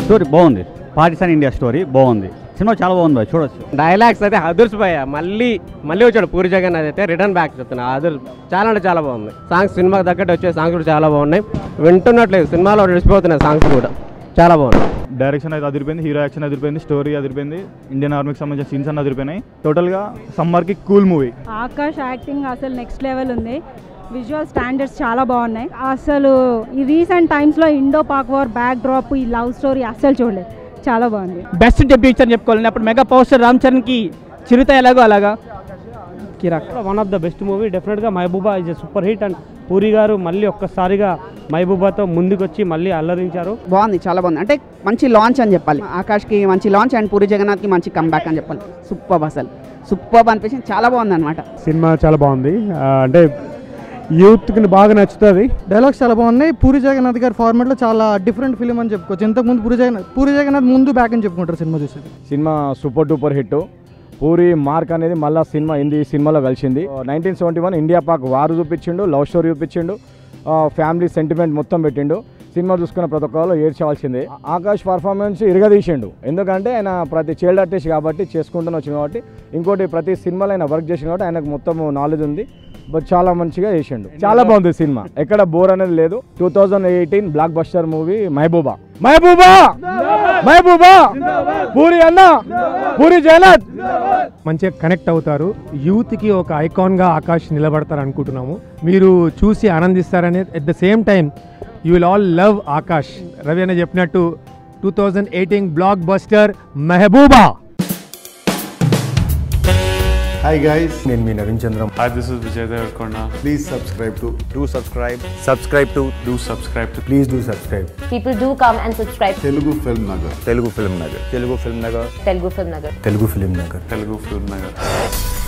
Story బాగుంది Pakistan India story బాగుంది cinema చాలా బాగుంది బాయ్ చూడొచ్చు డైలాగ్స్ అయితే అదుర్స్ పోయ మళ్ళీ మళ్ళీ వచ్చాడు పూరి జగన్నాథ్ అయితే రిటర్న్ బ్యాక్ చెప్తున్నా అదుర్ చాలా అంటే చాలా బాగుంది సాంగ్స్ సినిమాకి తగ్గట్టు వచ్చే సాంగ్స్ కూడా చాలా బాగున్నాయి వింటున్నట్లేదు సినిమాలో నడిచిపోతున్నాయి సాంగ్స్ కూడా చాలా బాగున్నాయి డైరెక్షన్ అయితే అదిరిపోయింది హీరో యాక్షన్ అదిరిపోయింది స్టోరీ అదిరిపోయింది ఇండియన్ ఆర్మీకి సంబంధించిన సీన్స్ అన్ని అదిరిపోయినాయి టోటల్గా సమ్మర్కి కూల్ మూవీ ఆకాష్ యాక్టింగ్ అసలు నెక్స్ట్ లెవెల్ ఉంది విజువల్ స్టాండర్డ్స్ చాలా బాగున్నాయి అసలు ఈ రీసెంట్ టైమ్స్లో Indo Pak war backdrop ఈ లవ్ స్టోరీ అస్సలు చూడలేదు చాలా బాగుంది బెస్ట్ డెబ్యూ ఇచ్చారని చెప్పుకోవాలి అప్పుడు మెగా పవర్ స్టార్ రామ్ చరణ్కి చిరుత ఎలాగో అలాగా కిరాక్ one of the best movie డెఫినెట్గా Mehbooba is super hit and puri garu మళ్ళీ ఒక్కసారిగా మహబూబాతో ముందుకొచ్చి మళ్ళీ అల్లరించారు బాగుంది చాలా బాగుంది అంటే మంచి లాంచ్ అని చెప్పాలి ఆకాష్కి మంచి లాంచ్ అండ్ పూరి జగన్నాథ్కి మంచి కంబ్యాక్ అని చెప్పాలి సూపర్ అసలు సూపర్ అనిపించింది చాలా బాగుంది అనమాట సినిమా చాలా బాగుంది అంటే యూత్కి బాగా నచ్చుతుంది డైలాగ్స్ చాలా బాగున్నాయి పూరి జగన్నాథ్ గారి ఫార్మాట్లో చాలా డిఫరెంట్ ఫిలిం అని చెప్పుకోవచ్చు ఇంతకుముందు పూరి జగన్నాథ్ పూరి జగన్నాథ్ ముందు బ్యాక్ అని చెప్పుకుంటారు సినిమా చూసి cinema super duper hit Puri mark అనేది మళ్ళీ సినిమా హిందీ సినిమాలో కలిసింది nineteen seventy one India Pak war చూపించిండు లవ్ స్టోరీ చూపించిండు ఫ్యామిలీ సెంటిమెంట్ మొత్తం పెట్టిండు సినిమా చూసుకున్న ప్రతి ఒక్కరు ఏడ్చవలసిందే ఆకాష్ పర్ఫార్మెన్స్ ఇరగదీసిండు ఎందుకంటే ఆయన ప్రతి చైల్డ్ ఆర్టిస్ట్ కాబట్టి చేసుకుంటూనే వచ్చింది కాబట్టి ఇంకోటి ప్రతి సినిమాలో ఆయన వర్క్ చేసిండు కాబట్టి ఆయనకు మొత్తం నాలెడ్జ్ ఉంది బట్ చాలా మంచిగా చేసిండు చాలా బాగుంది సినిమా ఎక్కడ బోర్ అనేది లేదు two thousand eighteen blockbuster movie Mehbooba Mehbooba Mehbooba Puri అన్న పూరి జగన్నాథ్ మంచిగా కనెక్ట్ అవుతారు యూత్కి ఒక ఐకాన్గా ఆకాష్ నిలబడతారు అనుకుంటున్నాము మీరు చూసి ఆనందిస్తారని at the same time you will all love Akash Ravi అన్న చెప్పినట్టు two thousand eighteen blockbuster Mehbooba Hi guys, నేను మీ Naveen Chandram Hi, this is Vijay Devarkonda. please subscribe to do subscribe subscribe to Do subscribe to please do subscribe People do come and subscribe to Telugu Film Nagar. Telugu film Nagar Telugu film Nagar Telugu Film Nagar. Telugu film Nagar Telugu Film Nagar.